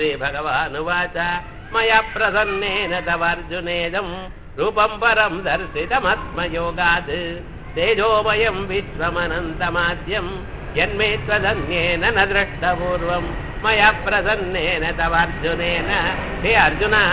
श्रीभगवानुवाच मया प्रसन्नेन तवार्जुनेदम् रूपम् परम् दर्शितमत्मयोगात् तेजोमयम् विश्वमनन्तमाद्यम् यन्मे त्वदन्येन न दृष्टपूर्वम् मया प्रसन्नेन तवार्जुनेन हे அர்ஜுனா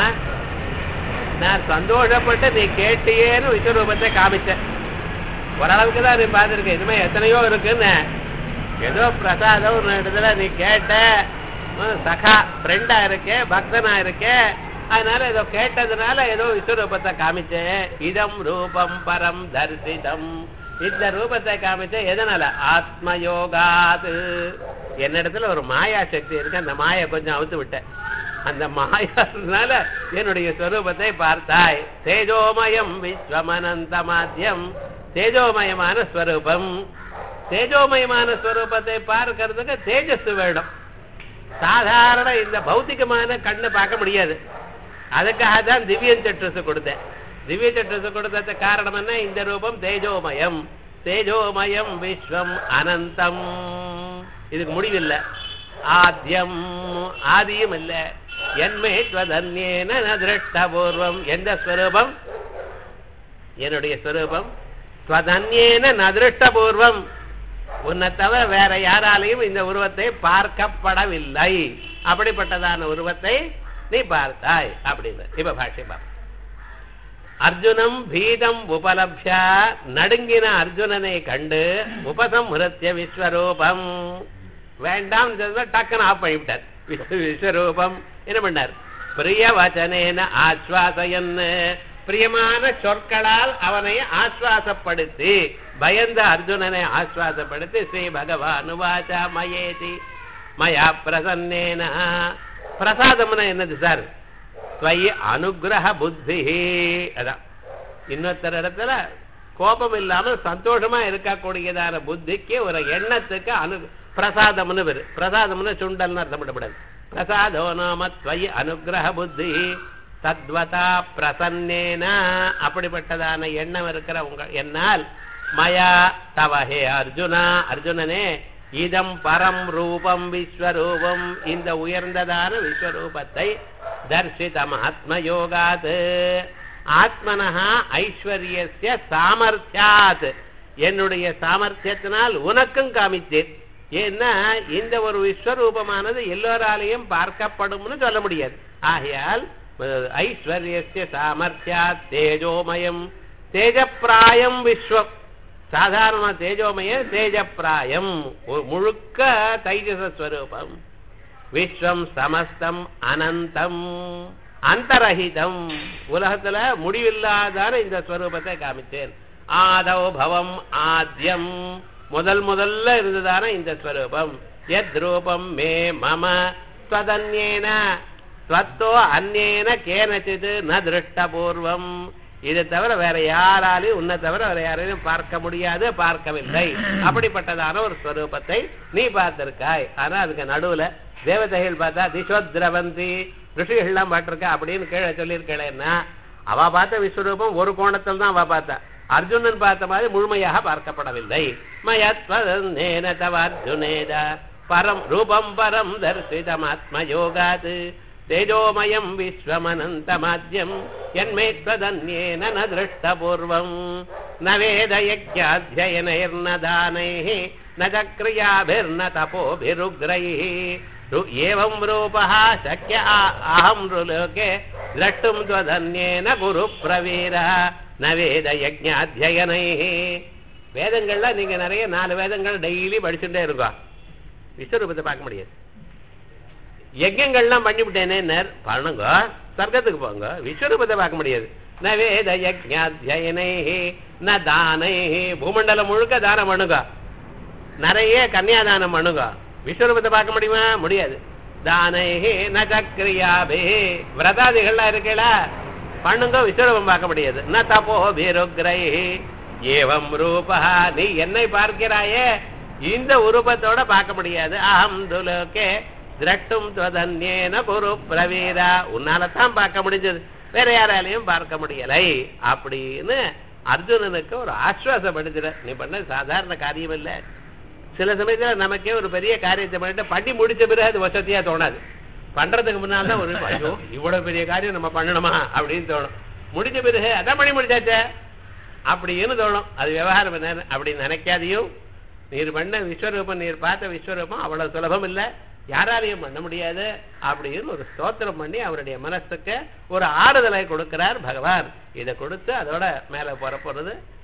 நான் சந்தோஷப்பட்டு நீ கேட்டியேன்னு விஸ்வரூபத்தை காமிச்சேன் ஓரளவுக்கு தான் நீ பார்த்துருக்க இதுமே எத்தனையோ இருக்குன்னு ஏதோ பிரசாதம் ஒரு இடத்துல நீ கேட்ட உம், சகா ஃப்ரெண்டா இருக்கே பக்தனா இருக்கே அதனால ஏதோ கேட்டதுனால ஏதோ விஸ்வரூபத்தை காமிச்சேன் இதம் ரூபம் பரம் தரிசிதம் இந்த ரூபத்தை காமிச்சேன் எதனால ஆத்மயோகாது என்னிடத்துல ஒரு மாயா சக்தி இருக்கு அந்த மாயை கொஞ்சம் அவுத்து விட்டேன் அந்த மாயானால என்னுடைய ஸ்வரூபத்தை பார்த்தாய் தேஜோமயம் விஸ்வமனந்தமாத்தியம் தேஜோமயமான ஸ்வரூபம் தேஜோமயமான ஸ்வரூபத்தை பார்க்கறதுக்கு தேஜஸ் வேணும் சாதாரண இந்த பௌத்திகமான கண்ணு பார்க்க முடியாது அதுக்காக தான் திவ்யன் சட்ரஸ் கொடுத்தேன் திவ்ய சட்ரஸ் கொடுத்தது காரணம் என்ன இந்த ரூபம் தேஜோமயம் தேஜோமயம் விஸ்வம் அனந்தம் இதுக்கு முடிவில்லை ஆத்யம் ஆதியும் இல்ல என்மே துவதன்யேன ந திருஷ்டபூர்வம் எந்த ஸ்வரூபம் என்னுடைய ஸ்வரூபம் துவதன்யேன ந திருஷ்டபூர்வம் உன்னை தவிர வேற யாராலையும் இந்த உருவத்தை பார்க்கப்படவில்லை அப்படிப்பட்டதான உருவத்தை நீ பார்த்தாய் அப்படின்னு இப்ப பாஷ்யம் அர்ஜுனம் பீதம் உபலப்ய நடுங்கின அர்ஜுனனை கண்டு உபசம்ஹிருத்திய விஸ்வரூபம் வேண்டாம் டக்குன்னு ஆஃப் பண்ணிவிட்டார் விஸ்வ- விஸ்வரூபம் என்ன பண்ணார் பிரிய வச்சனேன ஆஸ்வாசயன் பிரியமான சொற்களால் அவனை ஆஸ்வாசப்படுத்தி பயந்த அர்ஜுனனை ஆஸ்வாசப்படுத்தி ஸ்ரீ பகவான் வாச்சா மயேதி மயா பிரசன்னேன பிரசாதம்னா என்னது சார் ஸ்வயி அனுகிரக புத்தி அதான் இன்னொருத்தர் இடத்துல கோபம் இல்லாம சந்தோஷமா இருக்கக்கூடியதான புத்திக்கு ஒரு எண்ணத்துக்கு அனு பிரசாதம்னு பேரு பிரசாதம்னு சுண்டல்னு அர்த்தப்படப்படாது பிரசாதோ நாம ஸ்வயி அனுகிரக புத்தி தத்வதா பிரசன்னேன அப்படிப்பட்டதான எண்ணம் இருக்கிற உங்க என்னால் மயா தவஹே அர்ஜுனா அர்ஜுனனே இதம் பரம் ரூபம் விஸ்வரூபம் இந்த உயர்ந்ததான விஸ்வரூபத்தை தர்சிதம் ஆத்மயோகாத் ஆத்மனஹா ஐஸ்வர்யஸ்ய சாமர்த்தியாத் என்னுடைய சாமர்த்தியத்தினால் உனக்கும் காமித்தேன் ஏன்னா இந்த ஒரு விஸ்வரூபமானது எல்லோராலையும் பார்க்கப்படும்னு சொல்ல முடியாது ஆகையால் அஹ், ஐஸ்வர்யஸ்ய சாமர்த்தியாத் தேஜோமயம் தேஜப்பிராயம் விஸ்வம் சாதாரண தேஜோமயம் தேஜப்பிராயம் ஒரு முழுக்க தைஜச ஸ்வரூபம் விஸ்வம் சமஸ்தம் அனந்தம் அந்தரஹிதம் உலகத்துல முடிவில்லாதான இந்த ஸ்வரூபத்தை காமிச்சேன் ஆதவ பவம் ஆத்யம் முதல் முதல்ல இருந்ததான இந்த ஸ்வரூபம் எத் ரூபம் மே மம ஸ்வதன்யேன ஸ்வத்தோ அந்நேன கேனச்சித் ந திருஷ்டபூர்வம் இதை தவிர வேற யாராலையும் உன்னை தவிர வேற யாரையும் பார்க்க முடியாது பார்க்கவில்லை அப்படிப்பட்டதான ஒரு ஸ்வரூபத்தை நீ பார்த்திருக்காய் ஆனா அதுக்கு நடுவுல தேவதைகள் பார்த்தா திசோத்ரவந்தி ரிஷிகள்லாம் பார்த்திருக்கா அப்படின்னு கீழே சொல்லியிருக்கேன்னா அவ பார்த்த விஸ்வரூபம் ஒரு கோணத்தில் தான் அவ பார்த்தா அர்ஜுனன் பார்த்த மாதிரி முழுமையாக பார்க்கப்படவில்லை மயத்வதேன தவ அர்ஜுனேத பரம் ரூபம் பரம் தர்சிதமாத்மயோகாத் தேஜோமயம் விஸ்வமனந்தமாத்யம் என்மே त्वदन्येन न दृष्टपूर्वम् न वेदयज्ञाध्ययनैर्न दानैः न च क्रियाभिर्न तपोभिरुग्रैः रु- एवं रूपः शक्य आ- अहं नृलोके द्रष्टुम् त्वदन्येन गुरुप्रवीरः न वेदयज्ञाध्ययनैः வேதங்கள்ல நீங்க நிறைய நாலு வேதங்கள் டெய்லி படிச்சுட்டே இருக்கோம் விஸ்வரூபத்தை பார்க்க முடியாது யஜ்யங்கள்லாம் பண்ணிவிட்டேனே பண்ணுங்க சொர்க்கத்துக்கு போங்க விஸ்வரூபத்தை பார்க்க முடியாது ந வேத யஜ்ஞாத்தியனை ந தானை பூமண்டலம் முழுக்க தானம் பண்ணுங்க நிறைய கன்னியாதானம் பண்ணுங்க விஸ்வரூபத்தை பார்க்க முடியுமா முடியாது தானை ந சக்ரியாபே விரதாதிகள்லாம் இருக்கல பண்ணுங்க விஸ்வரூபம் பார்க்க முடியாது ந தப்போ பீருக்ரை ஏவம் ரூபா நீ என்னை பார்க்கிறாயே இந்த உருவத்தோட பார்க்க முடியாது அகம் துலோகே திரட்டும் துவதன்யேன குரு பிரவீரா உன்னால தான் பார்க்க முடிஞ்சது வேற யாராலையும் பார்க்க முடியலை அப்படின்னு அர்ஜுனனுக்கு ஒரு ஆஸ்வாசப்படுத்துற நீ பண்ண சாதாரண காரியம் இல்ல சில சமயத்துல நமக்கே ஒரு பெரிய காரியத்தை பண்ணிட்டு பண்ணி முடிச்ச பிறகு அது வசதியா தோணாது பண்றதுக்கு முன்னால் தான் ஒரு ஐயோ இவ்வளவு பெரிய காரியம் நம்ம பண்ணணுமா அப்படின்னு தோணும் முடிஞ்ச பிறகு அதான் பண்ணி முடிச்சாச்சே அப்படின்னு தோணும் அது விவகாரம் என்ன அப்படி நினைக்காதையும் நீர் பண்ண விஸ்வரூபம் நீர் பார்த்த விஸ்வரூபம் அவ்வளவு சுலபம் இல்லை யாராலையும் பண்ண முடியாது அப்படின்னு ஒரு ஸ்தோத்திரம் பண்ணி அவருடைய மனசுக்கு ஒரு ஆறுதலை கொடுக்கிறார் பகவான் இதை கொடுத்து அதோட மேல போற போறது